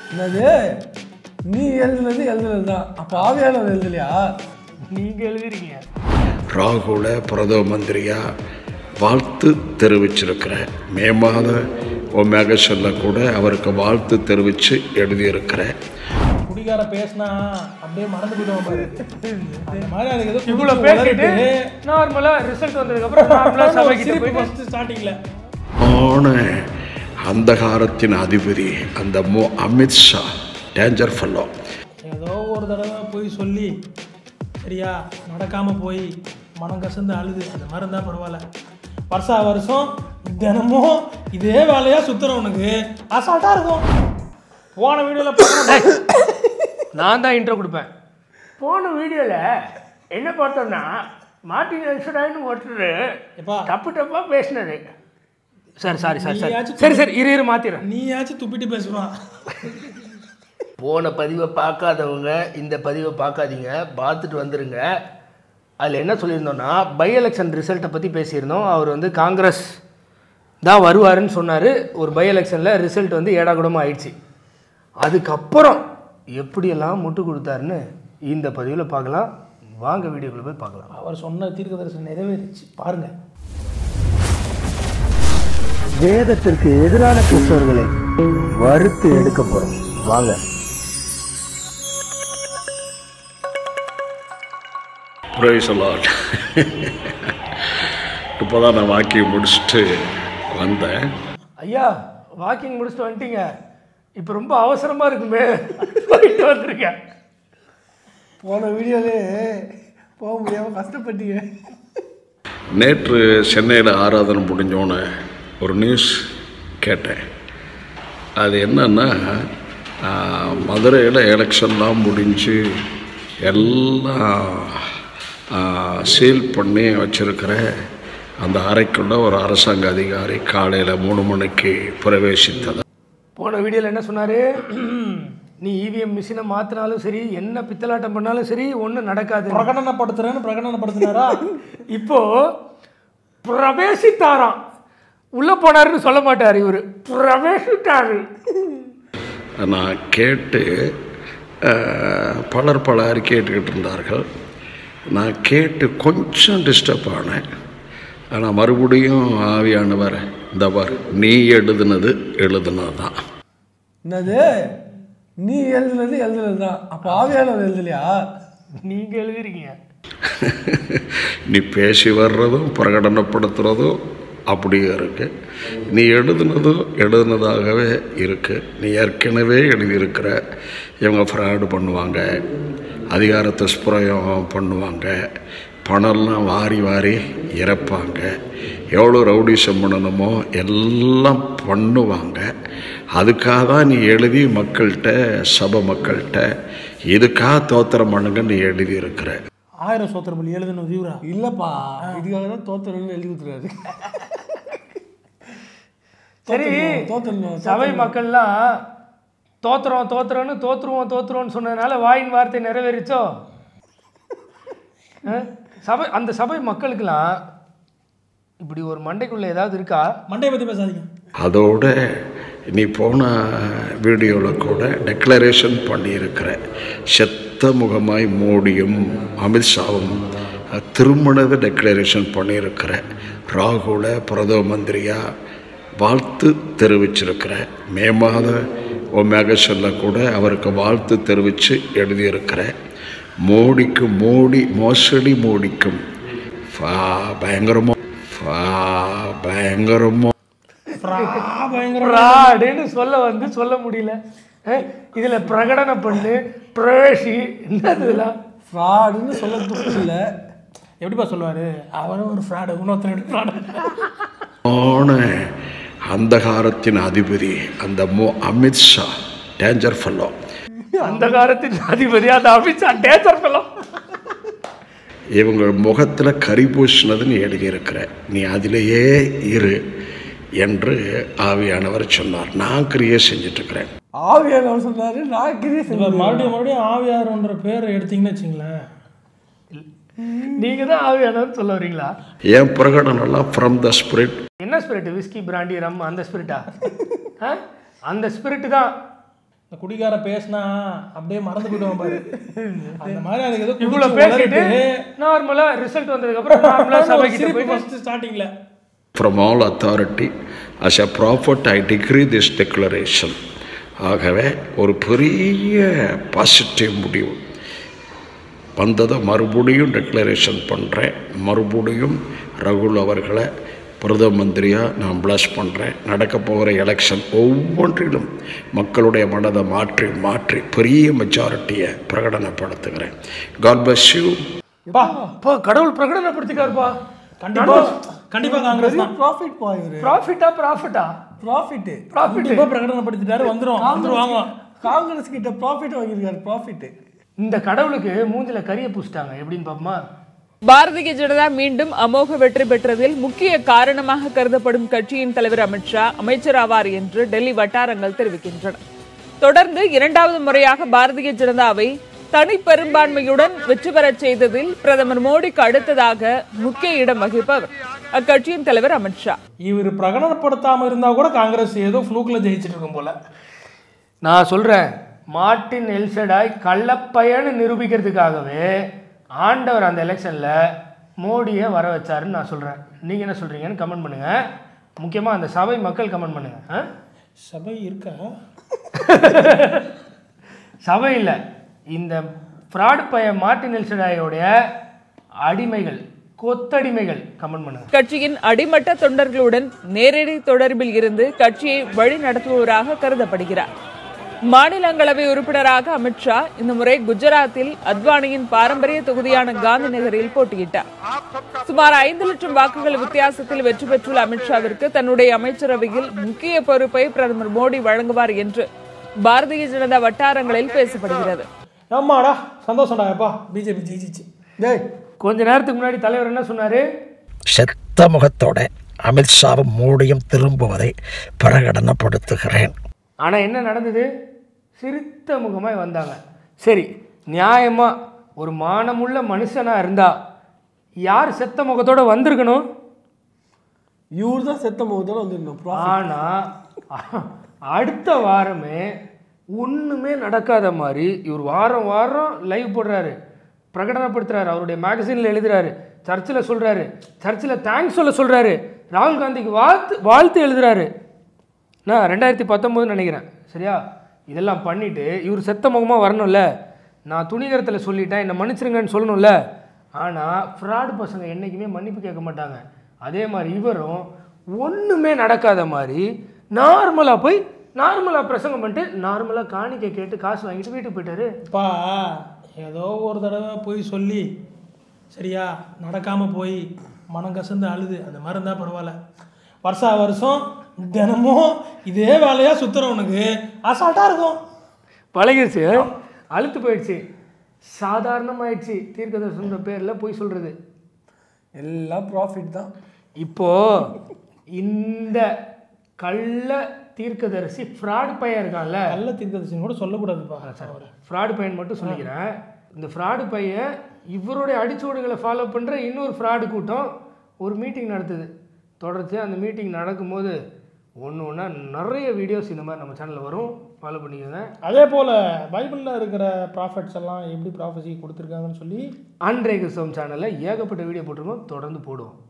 என்னது நீ எழுதுனது எழுதுனது தான் அப்போ ஆவியானவர் எழுதலையா நீங்க எழுதுறீங்க ராகுல பிரதம மந்திரியா வாழ்த்து தெரிவிச்சிருக்கிறேன் மே மாத ஒமேக சொல்ல கூட அவருக்கு வாழ்த்து தெரிவித்து எழுதியிருக்கிறேன் குடிகார பேசினா அப்படியே மறந்து போயிடுவான் பாரு அந்த மாதிரி அதுக்கு ஏதோ இவ்வளவு பேசிட்டு நார்மலா ரிசல்ட் வந்ததுக்கு அப்புறம் நார்மலா சபைக்கிட்ட போயிட்டு ஃபர்ஸ்ட் ஸ்டார்டிங்ல ஆன அந்தகாரத்தின் அதிபதி அந்த மோ அமித்ஷா டேஞ்சர் ஃபல்லோ ஏதோ ஒரு தடவை போய் சொல்லி சரியா நடக்காம போய் மனம் கசந்து அழுது அந்த மாதிரி இருந்தா பரவாயில்ல வருஷா வருஷம் தினமும் இதே வேலையா சுத்துறவனுக்கு அசால்ட்டா இருக்கும் போன வீடியோல நான் தான் இன்ட்ரோ கொடுப்பேன் போன வீடியோல என்ன பார்த்தோம்னா மார்டின் எல்சடாயின்னு ஒருத்தர் எப்பா தப்பு தப்பா பேசினது சரி சாரி சாரி சரி நீயாச்சும் சரி சரி இரு இரு மாத்திரேன் நீயாச்சும் துப்பிட்டு பேசுவான் போன பதிவை பார்க்காதவங்க இந்த பதிவை பார்க்காதீங்க பார்த்துட்டு வந்துருங்க அதில் என்ன சொல்லியிருந்தோம்னா பை எலெக்ஷன் ரிசல்ட்டை பற்றி பேசியிருந்தோம் அவர் வந்து காங்கிரஸ் தான் வருவாருன்னு சொன்னார் ஒரு பை எலெக்ஷனில் ரிசல்ட் வந்து ஏடாகுடமாக ஆயிடுச்சு அதுக்கப்புறம் எப்படியெல்லாம் முட்டு கொடுத்தாருன்னு இந்த பதிவில் பார்க்கலாம் வாங்க வீடியோக்குள்ள போய் பார்க்கலாம் அவர் சொன்ன தீர்க்க தரிசனம் நிறைவேறிச்சு பாருங்க வேதத்திற்கு எதிரான கிறிஸ்தவர்களை வறுத்து எடுக்க போறோம் வாங்க ப்ரைசலாட் இப்போ தான் நான் வாக்கி முடிச்சுட்டு வந்தேன் ஐயா வாக்கிங் முடிச்சுட்டு வந்துட்டீங்க இப்போ ரொம்ப அவசரமாக இருக்குமே போயிட்டு வந்திருக்கேன் போன வீடியோலே போக முடியாம கஷ்டப்பட்டீங்க நேற்று சென்னையில் ஆராதனை முடிஞ்சோன்னே ஒரு நியூஸ் கேட்டேன் அது என்னன்னா மதுரையில் எலெக்ஷன்லாம் முடிஞ்சு எல்லாம் சீல் பண்ணி வச்சிருக்கிற அந்த அறைக்குள்ள ஒரு அரசாங்க அதிகாரி காலையில் மூணு மணிக்கு பிரவேசித்தது போன வீடியோவில் என்ன சொன்னார் நீ இவிஎம் மிஷினை மாற்றினாலும் சரி என்ன பித்தலாட்டம் பண்ணாலும் சரி ஒன்றும் நடக்காது பிரகடனப்படுத்துறேன்னு பிரகடனப்படுத்தினாரா இப்போ பிரவேசித்தாராம் உள்ள போனாருன்னு சொல்ல மாட்டார் இவர் பிரவேசித்தாரு நான் கேட்டு அஹ், பலர் பல கேட்டுக்கிட்டு இருந்தார்கள் நான் கேட்டு கொஞ்சம் டிஸ்டர்ப் ஆனேன் ஆனால் மறுபடியும் ஆவியானவர் இந்த பார் நீ எழுதுனது எழுதுனது தான் என்னது நீ எழுதுனது எழுதுனது தான் அப்போ ஆவியானவர் எழுதலையா நீங்கள் எழுதுறீங்க நீ பேசி வர்றதும் பிரகடனப்படுத்துகிறதும் அப்படியே இருக்கு நீ எழுதுனதும் எழுதுனதாகவே இருக்கு நீ ஏற்கனவே எழுதியிருக்கிற இவங்க ஃப்ராடு பண்ணுவாங்க அதிகாரத்தை ஸ்புரம் பண்ணுவாங்க பணம்லாம் வாரி வாரி இறப்பாங்க எவ்வளோ ரவுடிசம் பண்ணணுமோ எல்லாம் பண்ணுவாங்க அதுக்காக தான் நீ எழுதி மக்கள்கிட்ட சபை மக்கள்கிட்ட இதுக்காக தோத்திரம் பண்ணுங்க நீ எழுதியிருக்கிற ஆயிரம் சோத்திரம் பள்ளி எழுதணும் வியூரா இல்லப்பா இதுக்காக தான் தோத்தரன்னு எழுதி கொடுத்துறாரு சரி தோத்தரணும் சபை மக்கள்லாம் தோத்துறோம் தோத்துறோன்னு தோத்துருவோம் தோத்துருவோம்னு சொன்னதுனால வாயின் வார்த்தை நிறைவேறிச்சோ ஆ? சபை அந்த சபை மக்களுக்கெல்லாம் இப்படி ஒரு மண்டைக்குள்ள ஏதாவது இருக்கா மண்டையை பற்றி பேசாதீங்க அதோட நீ போன வீடியோவில் கூட டெக்ளரேஷன் பண்ணியிருக்கிற செத்த முகமாய் மோடியும் அமித்ஷாவும் திருமணத்தை டெக்ளரேஷன் பண்ணியிருக்கிற ராகுல பிரதம மந்திரியா வாழ்த்து தெரிவிச்சிருக்கிற மே மாத ஒமேக சொல்ல கூட அவருக்கு வாழ்த்து தெரிவித்து எழுதியிருக்கிற மோடிக்கு மோடி மோசடி மோடிக்கும் ஃபா பயங்கரமோ ஃபா பயங்கரமோ ஃப்ராடுன்னு சொல்ல வந்து சொல்ல முடியல ஆ? இதுல பிரகடனம் பண்ணு பிரவேசி என்னது இதெல்லாம் ஃப்ராடுன்னு சொல்ல துப்பு இல்லை எப்படிப்பா சொல்லுவார் அவரும் ஒரு ஃப்ராடு இன்னொருத்தன் ஃப்ராடு ஆன அந்தகாரத்தின் அதிபதி அந்த மோ அமித்ஷா டேஞ்சர் ஃபல்லோ அந்த காலத்தின் அதிபதி அந்த அமித்ஷா டேச்சர் பெல்லாம் இவங்க முகத்தில் கரி பூசினது நீ எழுதியிருக்கிற நீ அதிலேயே இரு என்று ஆவியானவர் சொன்னார் நான் கிரியை செஞ்சிட்ருக்கிறேன் ஆவியானவர் சொன்னாரு நான் கிரியை மறுபடியும் மறுபடியும் ஆவியார்ன்ற பேரை எடுத்தீங்கன்னு வச்சுங்களேன் நீங்க தான் ஆவியானவர் சொல்ல வரீங்களா என் பிரகடனம்லாம் ஃப்ரம் த ஸ்பிரிட் என்ன ஸ்பிரிட் விஸ்கி பிராண்டி ரம் அந்த ஸ்பிரிட்டா அந்த ஸ்பிரிட் தான் இந்த குடிகார பேசினா அப்படியே மறந்து போயிடுவான் பாரு அந்த மாதிரி அதுக்கு ஏதோ இவ்வளோ பேசிட்டு நார்மலாக ரிசல்ட் வந்ததுக்கப்புறம் நார்மலாக சபைக்கிட்ட போயிட்டு ஃபர்ஸ்ட் ஸ்டார்டிங்ல From all authority, as a prophet, I decree this declaration. ஆகவே ஒரு பெரிய பாசிட்டிவ் முடிவு வந்ததை மறுபடியும் டெக்ளரேஷன் பண்ணுறேன் மறுபடியும் ரகுல் அவர்களை பிரதம மந்திரியாக நான் ப்ளஸ் பண்ணுறேன் நடக்க போகிற எலெக்ஷன் ஒவ்வொன்றிலும் மக்களுடைய மனதை மாற்றி மாற்றி பெரிய மெஜாரிட்டியை பிரகடனப்படுத்துகிறேன் காட் bless யூ பா பா கடவுள் பிரகடனப்படுத்திக்காருப்பா கண்டிப்பா கண்டிப்பா காங்கிரஸ் தான் ப்ராஃபிட் பா இவரு ப்ராஃபிட்டா ப்ராஃபிட்டா ப்ராஃபிட் ப்ராஃபிட் கண்டிப்பா பிரகடனப்படுத்திட்டாரு வந்துரும் வந்துருவாங்க காங்கிரஸ் கிட்ட ப்ராஃபிட் வாங்கியிருக்காரு ப்ராஃபிட் இந்த கடவுளுக்கு மூஞ்சில கரிய பூசிட்டாங்க எப்படின்னு பாப்போமா பாரதிய ஜனதா மீண்டும் அமோக வெற்றி பெற்றதில் முக்கிய காரணமாக கருதப்படும் கட்சியின் தலைவர் அமித்ஷா அமைச்சராவார் என்று டெல்லி வட்டாரங்கள் தெரிவிக்கின்றன தொடர்ந்து இரண்டாவது முறையாக பாரதிய ஜனதாவை தனி பெரும்பான்மையுடன் வெற்றி பெறச் செய்ததில் பிரதமர் மோடிக்கு அடுத்ததாக முக்கிய இடம் வகிப்பவர் அக்கட்சியின் தலைவர் அமித்ஷா இவர் பிரகடனப்படுத்தாம இருந்தா கூட காங்கிரஸ் ஏதோ ஃப்ளூக்ல ஜெயிச்சிட்டு இருக்கும் போல நான் சொல்றேன் மார்ட்டின் எல்சடாய் கள்ளப்பையன்னு நிரூபிக்கிறதுக்காகவே ஆண்டவர் அந்த எலெக்ஷன்ல மோடியை வர வச்சாருன்னு நான் சொல்றேன் நீங்க என்ன சொல்றீங்கன்னு கமெண்ட் பண்ணுங்க முக்கியமா அந்த சபை மக்கள் கமெண்ட் பண்ணுங்க ஆ? சபை இருக்கா சபை இல்லை இந்த ஃப்ராட் பைய மார்ட்டின் எல்சடாயோடைய அடிமைகள் கொத்தடிமைகள் கமெண்ட் பண்ணுங்க கட்சியின் அடிமட்ட தொண்டர்களுடன் நேரடி தொடர்பில் இருந்து கட்சியை வழி நடத்துபவராக கருதப்படுகிறார் மாநிலங்களவை உறுப்பினராக அமித்ஷா இந்த முறை குஜராத்தில் அத்வானியின் பாரம்பரிய தொகுதியான காந்தி நகரில் போட்டியிட்டார் சுமார் ஐந்து லட்சம் வாக்குகள் வித்தியாசத்தில் வெற்றி பெற்றுள்ள அமித்ஷாவிற்கு தன்னுடைய அமைச்சரவையில் முக்கிய பொறுப்பை பிரதமர் மோடி வழங்குவார் என்று பாரதிய ஜனதா வட்டாரங்களில் பேசப்படுகிறது ஆமாடா சந்தோஷம்டா எப்பா பிஜேபி ஜெயிச்சிச்சு டேய் கொஞ்ச நேரத்துக்கு முன்னாடி தலைவர் என்ன சொன்னாரு செத்த முகத்தோட அமித்ஷாவும் மோடியும் திரும்புவதை பிரகடனப்படுத்துகிறேன் ஆனால் என்ன நடந்தது சிரித்த முகமாய் வந்தாங்க சரி நியாயமாக ஒரு மானமுள்ள மனுஷனாக இருந்தா யார் செத்த முகத்தோட வந்திருக்கணும் இவர் தான் செத்த முகத்தோட வந்துடணும் ஆனால் அடுத்த வாரமே ஒன்றுமே நடக்காத மாதிரி இவர் வாரம் வாரம் லைவ் போடுறாரு பிரகடனப்படுத்துறாரு அவருடைய மேகசினில் எழுதுறாரு சர்ச்சில் சொல்கிறாரு சர்ச்சில் தேங்க்ஸ் சொல்ல சொல்கிறாரு ராகுல் காந்திக்கு வாழ்த்து வாழ்த்து எழுதுறாரு நான் ரெண்டாயிரத்தி பத்தொம்போதுன்னு நினைக்கிறேன் சரியா இதெல்லாம் பண்ணிவிட்டு இவர் செத்த முகமாக வரணும்ல நான் துணிகரத்தில் சொல்லிட்டேன் என்னை மன்னிச்சிருங்கன்னு சொல்லணும்ல ஆனால் ஃப்ராடு பசங்க என்றைக்குமே மன்னிப்பு கேட்க மாட்டாங்க அதே மாதிரி இவரும் ஒன்றுமே நடக்காத மாதிரி நார்மலாக போய் நார்மலாக பிரசங்கம் பண்ணிட்டு நார்மலாக காணிக்கை கேட்டு காசு வாங்கிட்டு வீட்டுக்கு போயிட்டாரு அப்பா ஏதோ ஒரு தடவை போய் சொல்லி சரியா நடக்காம போய் மனம் கசந்து அழுது அந்த மாதிரி இருந்தா பரவாயில்ல வருஷா வருஷம் தினமும் இதே வேலையா சுத்துறவனுக்கு அசால்ட்டா இருக்கும் பழகிருச்சு அழுத்து போயிடுச்சு சாதாரணமாயிடுச்சு தீர்க்கதர்சன்ற பேரில் போய் சொல்கிறது எல்லாம் ப்ராஃபிட் தான் இப்போ இந்த கள்ள தீர்க்கதரிசி ஃப்ராட் பையன் இருக்கான்ல நல்ல தீர்க்கதரிசனம் கூட சொல்லக்கூடாதுப்பா அவரை. ஃப்ராடு பையன் மட்டும் சொல்லிக்கிறேன் இந்த ஃப்ராடு பையன் இவருடைய அடிச்சுவடுகளை ஃபாலோ பண்ணுற இன்னொரு ஃப்ராடு கூட்டம் ஒரு மீட்டிங் நடத்துது தொடர்ச்சியாக அந்த மீட்டிங் நடக்கும்போது ஒன்று ஒன்றா நிறைய வீடியோஸ் இந்த மாதிரி நம்ம சேனலில் வரும் ஃபாலோ பண்ணிக்கோங்க அதே போல பைபிளில் இருக்கிற ப்ராஃபிட்ஸ் எல்லாம் எப்படி ப்ராஃபஸி கொடுத்துருக்காங்கன்னு சொல்லி ஆண்ட்ரே கிறிஸ்தவம் சேனலில் ஏகப்பட்ட வீடியோ போட்டிருக்கோம் தொடர்ந்து போடுவோம்